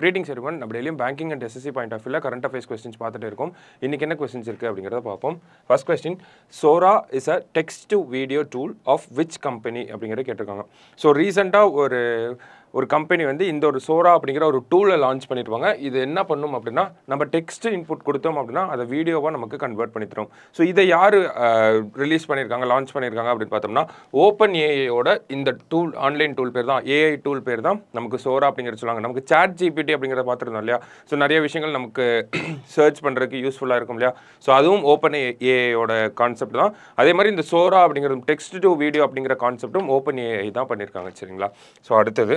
greetings everyone நம்ம டெய்லியும் banking and SSC point of வியூவில் கரண்ட் அஃபேர்ஸ் கொஸ்டின்ஸ் பார்த்துட்டு இருக்கோம் இன்றைக்கி என்ன கொஸ்டின்ஸ் இருக்குது அப்படிங்கிறத பார்ப்போம் first question Sora is a text to video tool of which company அப்படிங்கிறத கேட்டிருக்காங்க ஸோ ரீசெண்டாக ஒரு ஒரு கம்பெனி வந்து இந்த ஒரு சோரா அப்படிங்கிற ஒரு டூலை லான்ச் பண்ணியிருப்பாங்க இது என்ன பண்ணும் அப்படின்னா நம்ம டெக்ஸ்ட் இன்புட் கொடுத்தோம் அப்படின்னா அதை வீடியோவாக நமக்கு கன்வெர்ட் பண்ணி தரும் ஸோ இதை யார் ரிலீஸ் பண்ணியிருக்காங்க லான்ச் பண்ணியிருக்காங்க அப்படின்னு பார்த்தோம்னா ஓப்பன் ஏஐயோட இந்த டூல் ஆன்லைன் டூல் பேர் தான் ஏஐ டூல் பேர் தான் நமக்கு சோரா அப்படிங்கிறது சொல்லுவாங்க நமக்கு சாட் ஜிபிடி அப்படிங்கிறத பார்த்துருந்தோம் இல்லையா ஸோ நிறைய விஷயங்கள் நமக்கு சர்ச் பண்ணுறதுக்கு யூஸ்ஃபுல்லாக இருக்கும் இல்லையா ஸோ அதுவும் ஓப்பன் ஏஐயோட கான்செப்ட் தான் அதே மாதிரி இந்த சோரா அப்படிங்கிறது டெக்ஸ்ட் டு வீடியோ அப்படிங்கிற கான்செப்டும் ஓப்பன் ஏஐ தான் பண்ணியிருக்காங்க சரிங்களா ஸோ அடுத்தது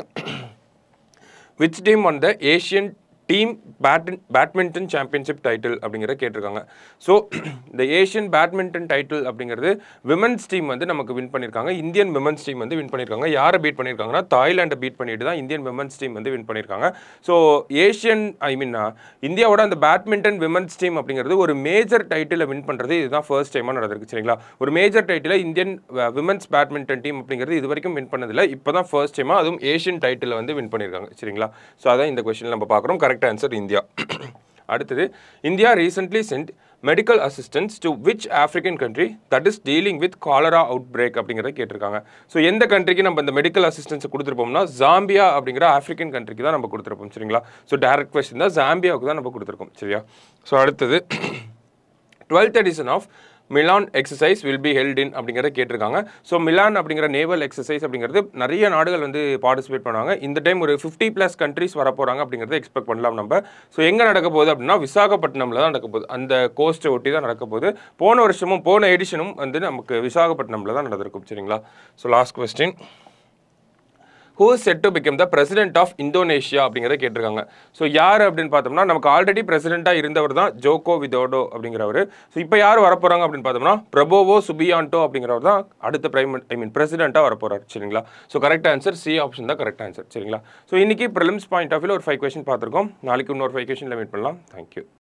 which team on the Asian team பேட்மின் பேட்மிண்டன் சாம்பியன்ஷிப் டைட்டில் அப்படிங்கிறத கேட்டிருக்காங்க ஸோ இந்த ஏஷியன் பேட்மிண்டன் டைட்டில் அப்படிங்கிறது விமன்ஸ் டீம் வந்து நமக்கு வின் பண்ணியிருக்காங்க இந்தியன் விமன்ஸ் டீம் வந்து வின் பண்ணியிருக்காங்க யாரை பீட் பண்ணியிருக்காங்கன்னா தாய்லாண்டை பீட் பண்ணிட்டு தான் இந்தியன் விமன்ஸ் டீம் வந்து வின் பண்ணியிருக்காங்க ஸோ ஏஷியன் ஐ மீன் இந்தியாவோட அந்த பேட்மிண்டன் விமன்ஸ் டீம் அப்படிங்கிறது ஒரு மேஜர் டைட்டிலை வின் பண்ணுறது இதுதான் ஃபர்ஸ்ட் டைமாக நடந்திருக்கு சரிங்களா ஒரு major title Indian women's badminton team அப்படிங்கிறது இது வரைக்கும் வின் பண்ணதில்லை இப்போ தான் ஃபர்ஸ்ட் டைமாக அதுவும் ஏஷியன் டைட்டில் வந்து வின் பண்ணியிருக்காங்க சரிங்களா ஸோ அதான் இந்த கொஸ்டின் நம்ம பார்க்குறோம் கரெக்ட் ஆன்சர் இந்தியா அடுத்தது India recently sent medical assistance to which African country that is dealing with cholera outbreak அப்படிங்கிறத கேட்டிருக்காங்க ஸோ எந்த கண்ட்ரிக்கு நம்ம இந்த மெடிக்கல் அசிஸ்டன்ஸ் கொடுத்துருப்போம்னா ஜாம்பியா அப்படிங்கிற ஆஃப்ரிக்கன் கண்ட்ரிக்கு தான் நம்ம கொடுத்துருப்போம் சரிங்களா ஸோ டேரக்ட் கொஸ்டின் தான் ஜாம்பியாவுக்கு தான் நம்ம கொடுத்துருக்கோம் சரியா ஸோ அடுத்தது twelfth edition of Milan exercise will be held in அப்படிங்கிறத கேட்டிருக்காங்க ஸோ மிலான் அப்படிங்கிற நேவல் எக்ஸசைஸ் அப்படிங்கிறது நிறைய நாடுகள் வந்து பார்ட்டிசிபேட் பண்ணுவாங்க இந்த டைம் ஒரு ஃபிஃப்டி ப்ளஸ் கண்ட்ரிஸ் வர போகிறாங்க அப்படிங்கிறத எக்ஸ்பெக்ட் பண்ணலாம் நம்ம ஸோ எங்கே நடக்க போகுது அப்படின்னா விசாகப்பட்டினமில் தான் நடக்க போகுது அந்த கோஸ்ட்டை ஒட்டி தான் நடக்க போகுது போன வருஷமும் போன எடிஷனும் வந்து நமக்கு விசாகப்பட்டினமில் தான் நடந்திருக்கும் சரிங்களா so last question who set to become the president of Indonesia அப்படிங்கிறத கேட்டிருக்காங்க ஸோ யார் அப்படின்னு பார்த்தோம்னா நமக்கு ஆல்ரெடி பிரசிடென்ட்டாக இருந்தவர் தான் ஜோகோ விதோடோ அப்படிங்கிறவர் ஸோ இப்போ யார் வரப்போகிறாங்க அப்படின்னு பார்த்தோம்னா பிரபோவோ சுபியான்டோ அப்படிங்கிறவர் தான் அடுத்த பிரைம் ஐ மீன் பிரசிடென்ட்டாக வரப்போகிறார் சரிங்களா so correct answer C option தான் கரெக்ட் ஆன்சர் சரிங்களா ஸோ இன்னைக்கு ப்ரிலிம்ஸ் பாயிண்ட் ஆஃப் வியூ ஒரு ஃபைவ் கொஸ்டின் பார்த்துருக்கோம் நாளைக்கு இன்னொரு ஃபைவ் கொஸ்டினில் மீட் பண்ணலாம் தேங்க்யூ